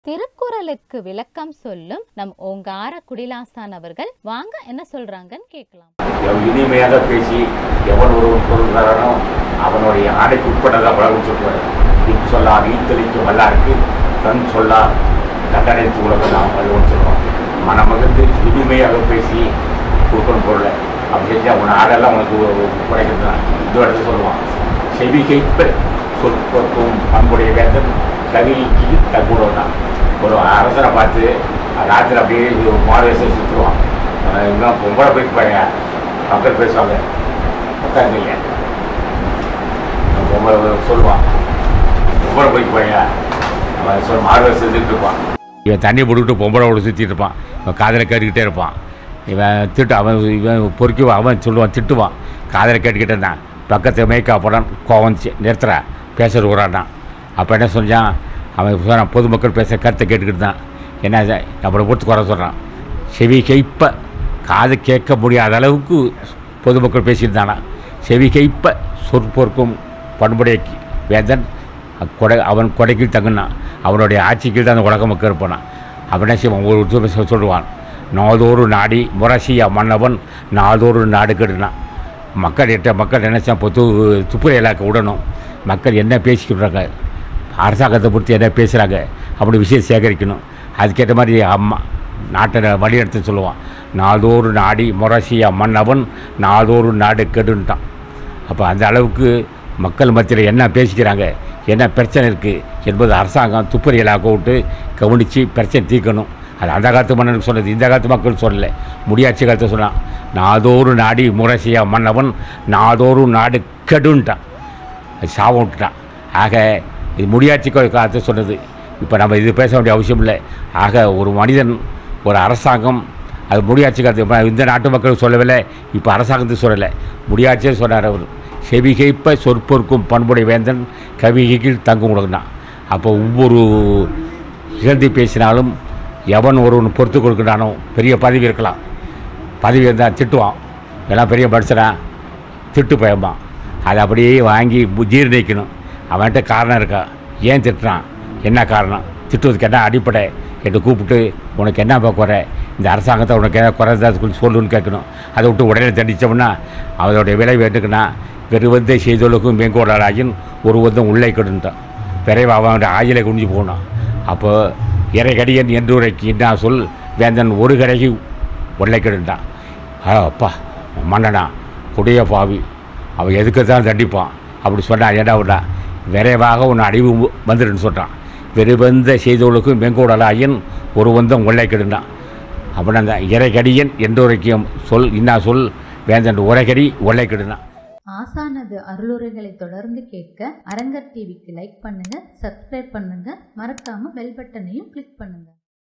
திருக்குறளுக்கு விளக்கம் சொல்லும் நம் ஓங்கார குடிலாசான் அவர்கள் வாங்க என்ன சொல்றாங்கன்னு கேட்கலாம் எவ் இனிமையாக பேசி எவன் ஒருவன் பொருள் தரானோ அவனுடைய ஆடைக்கு உட்பட்டதாக பழகும் சொல்வார் இன் சொல்லா நீத்தலிக்கும் வல்லாருக்கு தன் சொல்லா தண்டனைத்து உலகம் நாம் வள்ளுவன் சொல்லுவான் மனமகிழ்ந்து இனிமையாக பேசி கொடுக்கணும் பொருளை அப்படி செஞ்சு அவன் ஆடெல்லாம் உனக்கு குறைக்கிறது தான் இந்த இடத்துல சொல்லுவான் செவி கேட்ப சொற்பொருக்கும் பண்புடைய வேந்தன் கவிக்கு தகுடம் தான் ஒரு அரசனை பார்த்து ராத்திரி அப்படியே மாதவேசம் சுற்றுவான் அவன் இன்னும் பொம்பளை போயிட்டு பழைய மக்கள் பேசுவாங்க உட்காந்துங்க பொம்பளை சொல்லுவான் பொம்பளை போயிட்டு பழைய அவன் சொல் மாறுவை செஞ்சுட்டு இருப்பான் இவன் தண்ணி போட்டுக்கிட்டு பொம்பளை சுற்றிட்டு இருப்பான் இவன் காதில் கேட்டுக்கிட்டே இருப்பான் இவன் திட்டு அவன் இவன் பொறுக்குவான் அவன் சொல்லுவான் திட்டுவான் காதில் கேட்டுக்கிட்டே இருந்தான் பக்கத்து மேய்க்கா போடான் கோவம் நிறுத்துறா பேசுறது விடாட்டான் அப்போ என்ன செஞ்சான் அவன் சொன்னான் பொதுமக்கள் பேச கருத்தை கேட்டுக்கிட்டு தான் என்ன இது? நம்மளை பொறுத்து குறை சொல்கிறான் செவி கைப்ப காது கேட்க முடியாத அளவுக்கு பொதுமக்கள் பேசியிருந்தானா செவி கைப்ப சொற்பொருக்கும் பண்புடைய வேந்தன் கொடை அவன் கொடைக்கு தங்குனான் அவனுடைய ஆட்சிக்கு தான் அந்த உலக மக்கள் இருப்பானான் அவன் என்ன செய்வான் ஒரு தூரம் சொ- சொல்லுவான் நாதோறு நாடி முரசியா மன்னவன் நாதோறு நாடு கெடுனான் மக்கள் எட்ட மக்கள் நினைச்சா பொத்து துப்புரையிலாக்க விடணும் மக்கள் என்ன பேசிக்கிறாங்க அரசாங்கத்தை பொறுத்து என்ன பேசுகிறாங்க அப்படி விஷயம் சேகரிக்கணும் அதுக்கேற்ற மாதிரி அம்மா நாட்டை வழிநடத்த சொல்லுவான் நாதோறு நாடி முரசியா மன்னவன் நாதோறு நாடு கெடுன்ட்டான் அப்போ அந்த அளவுக்கு மக்கள் மத்தியில் என்ன பேசிக்கிறாங்க என்ன பிரச்சனை இருக்குது என்பது அரசாங்கம் துப்பறியலாக விட்டு கவனித்து பிரச்சனை தீர்க்கணும் அது அந்த காலத்து மன்னனுக்கு சொன்னது இந்த காலத்து மக்கள் சொல்லலை முடியாட்சி காலத்தை சொன்னான் நாதோறு நாடி முரசியா மன்னவன் நாதோறு நாடு கெடுன்ட்டான் அது சாபம் விட்டுட்டான் ஆக இது முடியாட்சி காலத்தை சொன்னது இப்போ நம்ம இது பேச வேண்டிய அவசியம் இல்லை ஆக ஒரு மனிதன் ஒரு அரசாங்கம் அது முடியாட்சி காலத்து இப்ப இந்த நாட்டு மக்கள் சொல்லவில்லை இப்போ அரசாங்கத்துக்கு சொல்லலை முடியாட்சியே சொன்னார் அவர் செவிகைப்ப சொற்பொருக்கும் பண்புடைய வேந்தன் கவிகையில் தங்கும் உலகம்தான் அப்போ ஒவ்வொரு இகழ்ந்து பேசினாலும் எவன் ஒருவன் பொறுத்து கொடுக்கிறானோ பெரிய பதவி இருக்கலாம் பதவி இருந்தால் திட்டுவான் எல்லாம் பெரிய மனுஷனா திட்டு பயம்பான் அதை அப்படியே வாங்கி பு- ஜீரணிக்கணும் அவன்கிட்ட காரணம் இருக்கா ஏன் திட்டுறான் என்ன காரணம் திட்டுவதுக்கு என்ன அடிப்படை என்று கூப்பிட்டு உனக்கு என்ன குறை இந்த அரசாங்கத்தை உனக்கு என்ன குறை இருந்தா அதுக்கு சொல்லுன்னு கேட்கணும் அதை விட்டு உடனே தண்டித்தோம்னா அதோடைய விளைவு என்னக்குன்னா வெறுவந்த செய்தொழுக்கும் மேங்கோடாலாயின் ஒரு வந்தம் உள்ளே கெடுன்ட்டான் விரைவு அவனுடைய ஆயிலை குனிஞ்சு போனான் அப்போ இறைகடியன் என்று உரைக்கு என்ன சொல் வேந்தன் ஒரு கடைக்கு உள்ளே கெடுன்ட்டான் ஆ அப்பா மன்னனா கொடிய பாவி அவன் எதுக்கு தான் தண்டிப்பான் அப்படி சொன்னான் ஏடா விடா விரைவாக உன் அழிவு வந்துடுன்னு சொல்கிறான் வெறுவந்த செய்தவளுக்கும் வெங்கோடலாயின் ஒரு வந்தம் உள்ளே கெடுந்தான் அப்படி அந்த இறைகடியன் என்றுரைக்கும் சொல் இன்னா சொல் வேந்தன் உரைகடி உள்ளே கெடுனான் ஆசானது அருளுரைகளை தொடர்ந்து கேட்க அரங்கர் டிவிக்கு லைக் பண்ணுங்க சப்ஸ்கிரைப் பண்ணுங்க மறக்காம பெல் பட்டனையும் கிளிக் பண்ணுங்க